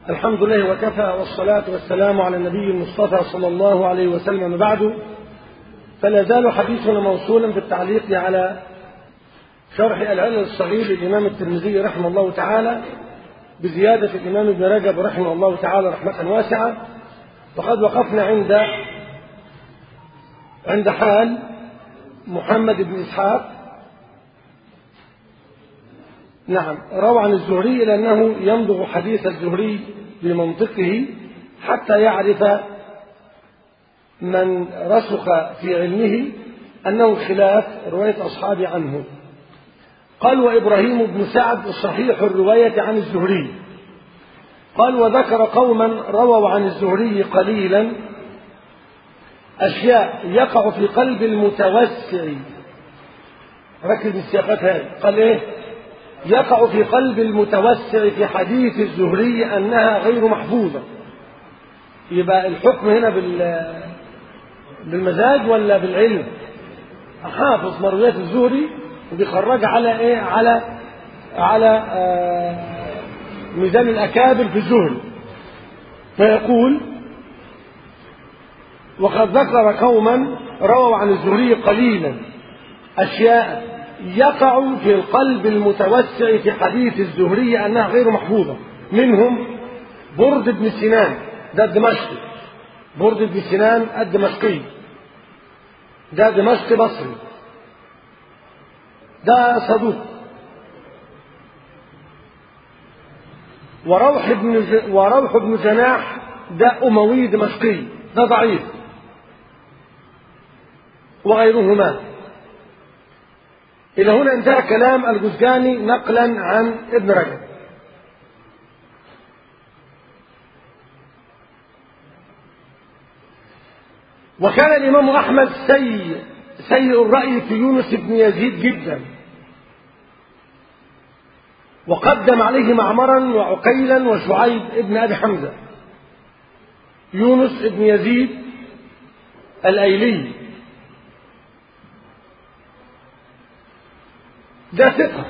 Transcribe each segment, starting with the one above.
الحمد لله وكفى والصلاة والسلام على النبي المصطفى صلى الله عليه وسلم بعد فلا زال حديثنا موصولا بالتعليق على شرح العلل الصغير للإمام الترمذي رحمه الله تعالى بزيادة الإمام ابن رجب رحمه الله تعالى رحمة واسعة وقد وقفنا عند عند حال محمد بن إسحاق نعم روى عن الزهري إلى أنه يمضغ حديث الزهري بمنطقه حتى يعرف من رسخ في علمه أنه خلاف رواية أصحابه عنه قال وإبراهيم بن سعد صحيح الرواية عن الزهري قال وذكر قوما رووا عن الزهري قليلا أشياء يقع في قلب المتوسع ركز السياقات هذه قال إيه يقع في قلب المتوسع في حديث الزهري أنها غير محفوظة يبقى الحكم هنا بال بالمزاج ولا بالعلم حافظ مرويات الزهري وبيخرج على ايه على على آه ميزان الاكابر في الزهري فيقول وقد ذكر قوما رووا عن الزهري قليلا اشياء يقع في القلب المتوسع في حديث الزهري انها غير محفوظه منهم برد بن سنان ده الدمشقي برد بن سنان الدمشقي ده دمشقي بصري ده صدوق وروح بن ج... وروح بن جناح ده أموي دمشقي ده ضعيف وغيرهما إلى هنا انتهى كلام الجزجاني نقلا عن ابن رجب وكان الإمام أحمد سيء سيء الرأي في يونس بن يزيد جدا وقدم عليه معمرا وعقيلا وشعيب ابن أبي حمزة يونس بن يزيد الأيلي ده ثقة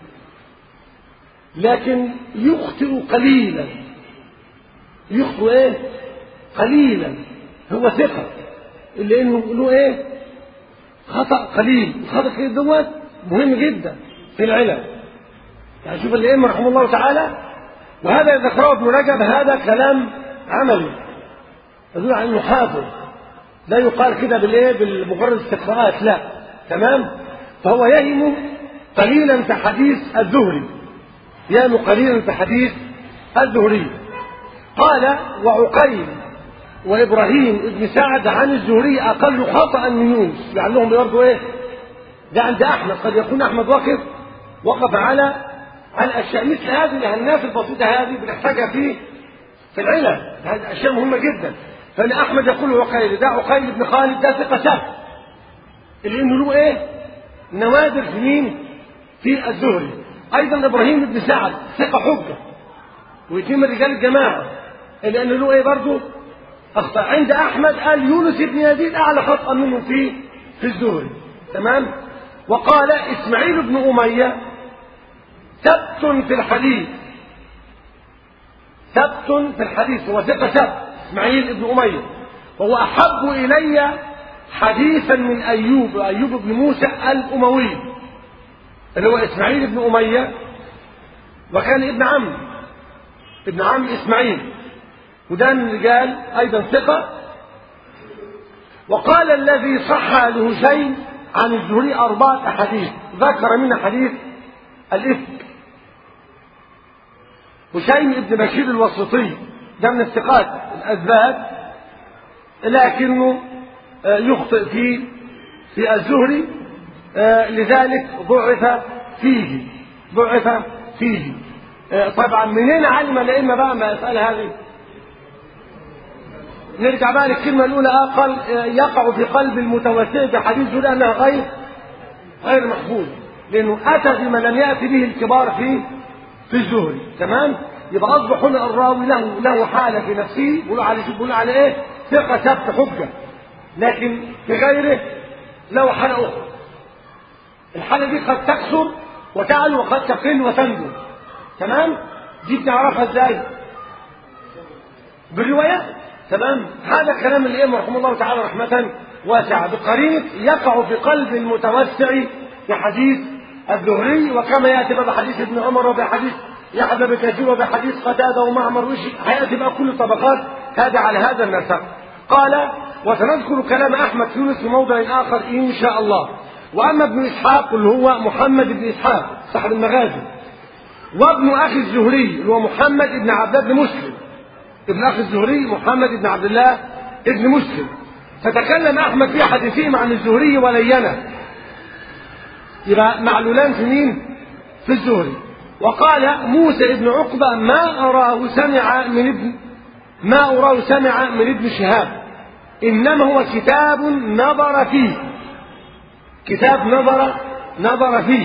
لكن يخطئ قليلا يخطئ ايه قليلا هو ثقة اللي انه له ايه خطأ قليل الخطأ القليل دوت مهم جدا في العلم يعني شوف الائمه رحمه الله تعالى وهذا ذكره ابن رجب هذا كلام عملي يدل على انه حافظ لا يقال كده بالايه بالمجرد استقراءات لا تمام فهو يهم قليلا في حديث الزهري يهم قليلا في حديث الزهري قال وعقيل وابراهيم ابن سعد عن الزهري اقل خطا من يونس لعلهم برضه ايه ده عند احمد قد يكون احمد وقف وقف على على الاشياء مثل هذه الناس البسيطه هذه بنحتاجها في في العلم هذه اشياء مهمه جدا فان احمد يقول عقيل ده عقيل بن خالد ده ثقه سهل اللي انه له ايه نوادر في مين في الزهري ايضا ابراهيم بن سعد ثقه حجه ويتم رجال الجماعه لان له ايه برضه أخطأ عند أحمد قال يونس بن يزيد أعلى خطأ منه في في الزهري تمام وقال إسماعيل بن أمية ثبت في الحديث ثبت في الحديث هو ثقة ثبت إسماعيل بن أمية وهو أحب إلي حديثا من أيوب أيوب بن موسى الأموي اللي هو إسماعيل بن أمية وكان ابن عم ابن عم إسماعيل وده من الرجال أيضا ثقة وقال الذي صح لهشيم عن الزهري أربعة أحاديث ذكر منها حديث الإفك هشيم ابن بشير الوسطي ده من الثقات الأثبات لكنه يخطئ في في الزهري لذلك ضعف فيه ضعف فيه طبعا منين علم الأئمة بقى مسألة هذه نرجع بقى للكلمة الأولى آه قال يقع في قلب المتوسع بحديث دول أنها غير غير محفوظ لأنه أتى بما لم يأتي به الكبار في في الزهري تمام يبقى أصبح هنا الراوي له له حالة في نفسه بيقولوا على بيقولوا على إيه ثقة ثبت حجة لكن في غيره له حالة أخرى الحالة دي قد تكثر وتعلو وقد تقل وتنزل تمام دي بنعرفها ازاي بالروايات تمام هذا كلام الإمام رحمه الله تعالى رحمة واسعة بقرينة يقع في قلب المتوسع في حديث الزهري وكما يأتي بقى حديث ابن عمر وبحديث يحيى بن كثير وبحديث قتادة ومعمر وشي هيأتي بقى كل الطبقات هذا على هذا النسق قال وسنذكر كلام أحمد يونس في موضع آخر إن شاء الله وأما ابن إسحاق اللي هو محمد بن إسحاق صاحب المغازي وابن أخي الزهري اللي هو محمد بن عبد الله بن مسلم ابن أخي الزهري محمد بن عبد الله بن مسلم فتكلم أحمد في حديثهم عن الزهري ولينه يبقى معلولان في مين؟ في الزهري وقال موسى بن عقبة ما أراه سمع من ابن ما أراه سمع من ابن شهاب إنما هو كتاب نظر فيه كتاب نظر نظر فيه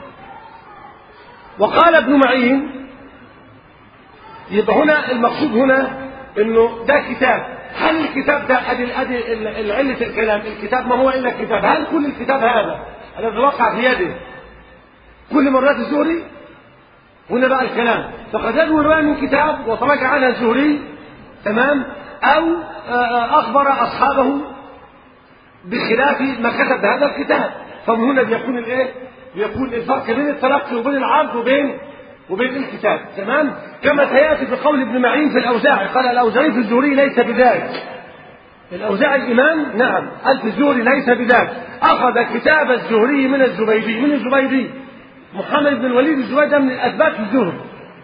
وقال ابن معين يبقى هنا المقصود هنا انه ده كتاب هل الكتاب ده ادي ادي علة الكلام الكتاب ما هو الا كتاب هل كل الكتاب هذا الذي وقع في يده كل مرات الزهري هنا بقى الكلام فقد يروي رواية من كتاب وتراجع عنها الزهري تمام او اخبر اصحابه بخلاف ما كتب هذا الكتاب فمن هنا بيكون الايه بيكون الفرق بين التلقي وبين العرض وبين وبين الكتاب تمام كما سياتي في قول ابن معين في الاوزاعي قال الاوزاعي في الزهري ليس بذلك الاوزاعي الامام نعم قال في الزهري ليس بذلك اخذ كتاب الزهري من الزبيدي من الزبيدي محمد بن الوليد الزبيدي ده من الاثبات الزهري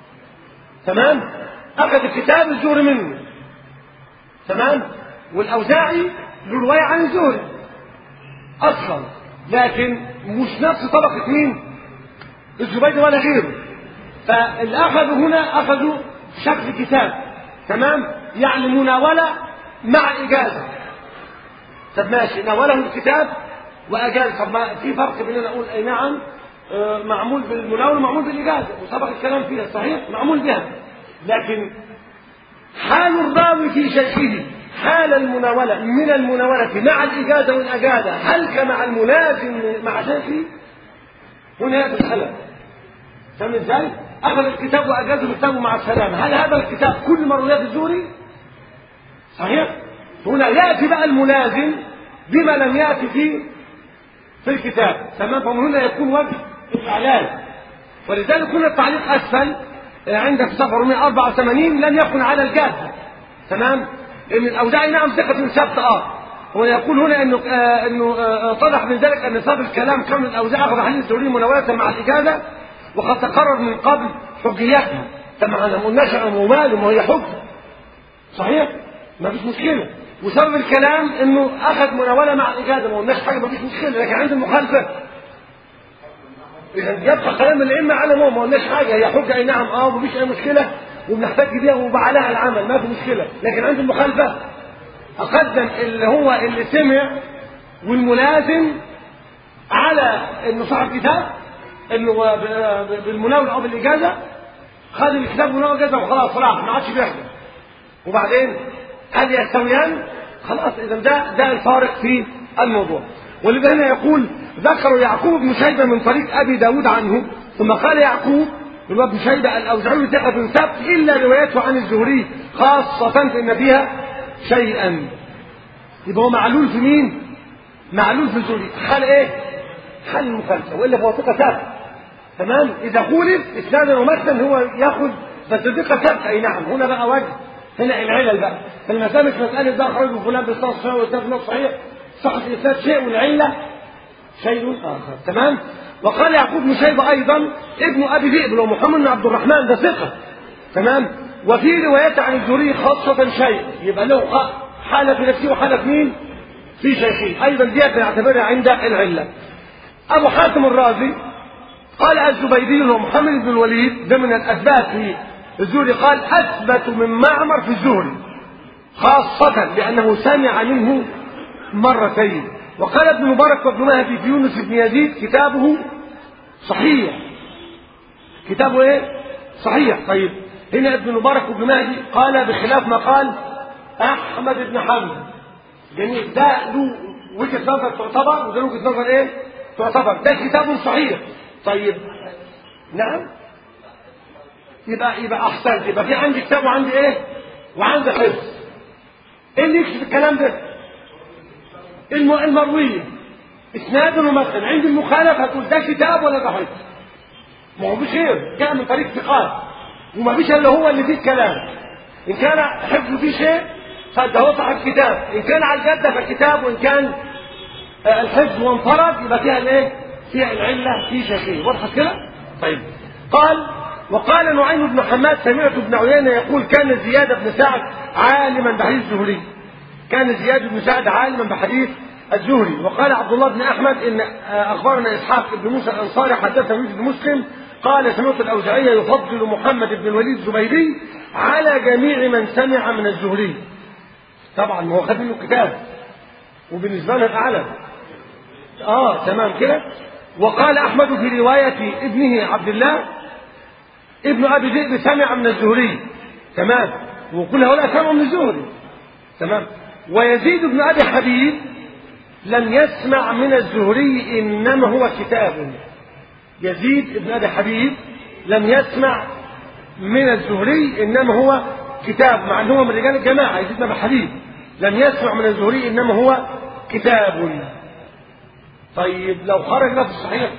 تمام اخذ كتاب الزهري منه تمام والاوزاعي له روايه عن الزهري اصلا لكن مش نفس طبقه مين الزبيدي ولا غيره فاللي اخذوا هنا اخذوا شكل كتاب تمام يعني مناوله مع اجازه طب ماشي ناوله الكتاب واجاز طب ما في فرق بين انا اقول اي نعم آه معمول بالمناوله معمول بالاجازه وسبق الكلام فيها صحيح معمول بها لكن حال الراوي في شيخه حال المناولة من المناولة مع الإجازة والأجازة هل كمع الملازم مع شيخه هنا يأتي الخلل فاهم ازاي؟ أخذ الكتاب وأجازه كتابه مع السلامة هل هذا الكتاب كل مرويات الزهري؟ صحيح؟ هنا يأتي بقى الملازم بما لم يأتي في في الكتاب تمام فمن هنا يكون وجه الإعلان ولذلك هنا التعليق أسفل عندك صفحة 184 لم يكن على الجاهل تمام ان الاوزاعي نعم ثقة ثابتة اه هو يقول هنا انه آه انه آه طرح من ذلك ان صاب الكلام كون الاوزاعي اخذ حديث الزهري مناولة مع الاجازة وقد تقرر من قبل حجيتها طبعا انا ما قلناش وماله ما هي حجة صحيح؟ ما فيش مشكلة وسبب الكلام انه اخذ مناولة مع الاجازة ما قلناش حاجة ما فيش مشكلة لكن عند المخالفة إذا يبقى كلام الأئمة على ما ما قلناش حاجة هي حجة أي نعم أه مفيش أي مشكلة وبنحتاج بيها وبعلها العمل ما في مشكلة لكن عند المخالفة أقدم اللي هو اللي سمع والملازم على إنه صاحب كتاب إنه بالمناولة أو بالإجازة خد الكتاب مناولة إجازة وخلاص راح ما عادش بيحضر وبعدين هل يستويان؟ خلاص إذا ده ده الفارق في الموضوع ولذا هنا يقول ذكر يعقوب بن شيبة من طريق أبي داود عنه ثم قال يعقوب اللي هو ابن شيبة الأوزعي ثقة ثبت إلا روايته عن الزهري خاصة فإن فيها شيئا يبقى هو معلول في مين؟ معلول في الزهري حال إيه؟ حال المخالفة وإلا فهو ثقة ثابت تمام؟ إذا خولف إسنادا ومتنا هو ياخذ بس ثقة ثابت أي نعم هنا بقى وجه هنا العلل بقى فالمسألة مش مسألة ده خرج فلان بالصلاة صحيح والإسناد صحيح صح الإسناد شيء والعلة شيء آخر تمام وقال يعقوب بن شيبة أيضا ابن أبي ذئب اللي هو محمد بن عبد الرحمن ده ثقة تمام وفي روايات عن الزهري خاصة شيء يبقى له حالة في نفسه وحالة في مين؟ في شيخين أيضا ديت نعتبرها عند العلة أبو حاتم الرازي قال الزبيدي هو محمد بن الوليد ده من الأثبات في الزهري قال أثبت من معمر في الزهري خاصة لأنه سمع منه مرتين وقال ابن مبارك وابن مهدي في يونس بن يزيد كتابه صحيح كتابه ايه صحيح طيب هنا ابن مبارك وابن مهدي قال بخلاف ما قال احمد بن حنبل جميل ده له وجهه نظر تعتبر وده له وجهه نظر ايه تعتبر ده كتاب صحيح طيب نعم يبقى يبقى احسنت يبقى في عندي كتاب وعندي ايه وعنده حفظ ايه اللي يكشف الكلام ده الم- المرويه اسناد ومثلا عند المخالفه هتقول ده كتاب ولا ده حفظ ما هو مش غير جاء من طريق ثقات وما فيش الا هو اللي فيه الكلام ان كان حفظ فيه شيء فده هو صاحب كتاب ان كان على الجده فكتاب وان كان آه، الحفظ وانفرد يبقى فيها الايه؟ فيها العله في شيء واضحه كده؟ طيب قال وقال نعيم بن حماد سمعت ابن عيينه يقول كان زياد بن سعد عالما بحديث الزهري كان زياد بن سعد عالما بحديث الزهري وقال عبد الله بن احمد ان آه، اخبرنا اسحاق بن موسى الانصاري حدثنا يوسف بن مسلم قال سمعت الاوزاعي يفضل محمد بن الوليد الزبيدي على جميع من سمع من الزهري طبعا هو خد منه كتاب وبالنسبه له اعلى اه تمام كده وقال احمد في روايه ابنه عبد الله ابن ابي ذئب سمع من الزهري تمام وكل هؤلاء سمعوا من الزهري تمام ويزيد بن ابي حبيب لم يسمع من الزهري انما هو كتاب يزيد بن ابي حبيب لم يسمع من الزهري انما هو كتاب مع انه من رجال الجماعه يزيد بن ابي حبيب لم يسمع من الزهري انما هو كتاب طيب لو خرج ده في الصحيح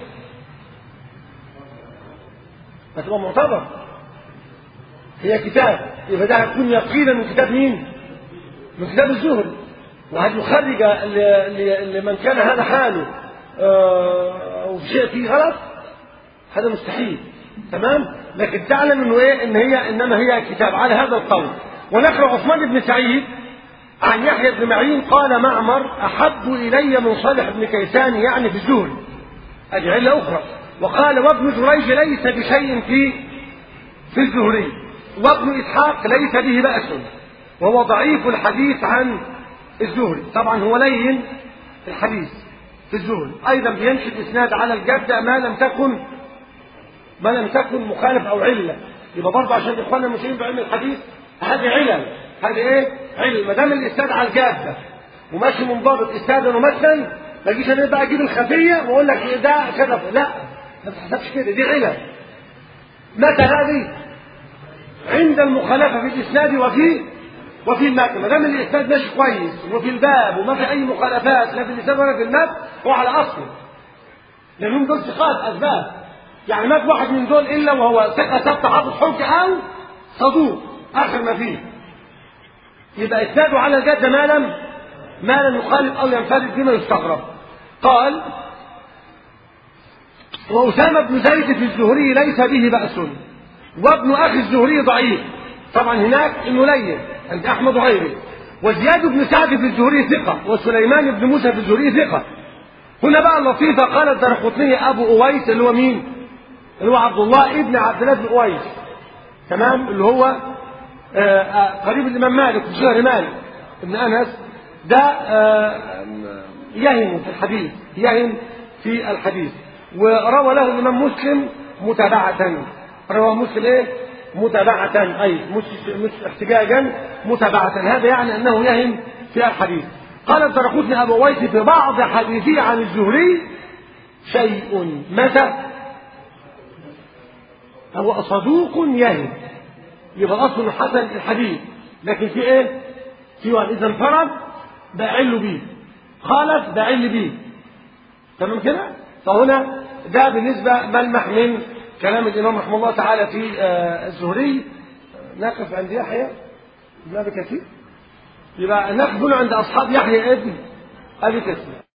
هتبقى معتبر هي كتاب يبقى ده هيكون يقينا من كتاب مين؟ من كتاب الزهري وهل يخرج ل- ل- لمن كان هذا حاله آه، او في شيء فيه غلط هذا مستحيل تمام لكن تعلم انه ايه ان هي انما هي كتاب على هذا القول ونقل عثمان بن سعيد عن يحيى بن معين قال معمر احب الي من صالح بن كيسان يعني في الزهري ادي عله اخرى وقال وابن جريج ليس بشيء في في الزهري وابن اسحاق ليس به باس وهو ضعيف الحديث عن الزهري طبعا هو لين الحديث في الزهري ايضا بيمشي الاسناد على الجده ما لم تكن ما لم تكن مخالف او عله يبقى برضه عشان اخواننا المسلمين بعلم الحديث هذه علل هذه ايه؟ علل ما دام الاسناد على الجاده وماشي منضبط اسنادا ومتنا ما اجيش انا بقى اجيب الخفيه واقول لك إيه ده كذا لا ما تحسبش كده دي علل متى هذه؟ عند المخالفه في الاسناد وفي وفي المتن ما دام الاسناد ماشي كويس وفي الباب وما في اي مخالفات لا في الاسناد ولا في المتن هو على اصله لانهم دول ثقات اسباب يعني ما في واحد من دول الا وهو ثقه ثبت حافظ حجه او صدوق اخر ما فيه يبقى اسناده على الجد ما لم ما لم يخالف او ينفرد بما يستغرب قال وأسامة بن زيد في الزهري ليس به بأس وابن أخي الزهري ضعيف طبعا هناك انه لين عند أحمد وغيره وزياد بن سعد في الزهري ثقة وسليمان بن موسى في الزهري ثقة هنا بقى اللطيفة قال الدرقطني أبو أويس اللي هو مين؟ اللي هو عبد الله ابن عبد الله بن أويس تمام اللي هو آه، آه، قريب الإمام مالك في شهر مالك ابن أنس ده آه، يهم في الحديث يهم في الحديث وروى له الإمام مسلم متابعة روى مسلم إيه؟ متابعة أي مش مش احتجاجا متابعة هذا يعني أنه يهم في الحديث قال الدرقطني أبو ويس في بعض حديثه عن الزهري شيء متى هو صدوق يهم يبقى أصل حسن الحديث لكن في إيه؟ في واحد إذا انفرد بعل بيه خالف بعل بيه تمام كده؟ فهنا ده بالنسبة ملمح من كلام الإمام رحمه الله تعالى في آه، الزهري نقف عند يحيى بن أبي كثير يبقى نقف هنا عند أصحاب يحيى ابن أبي كثير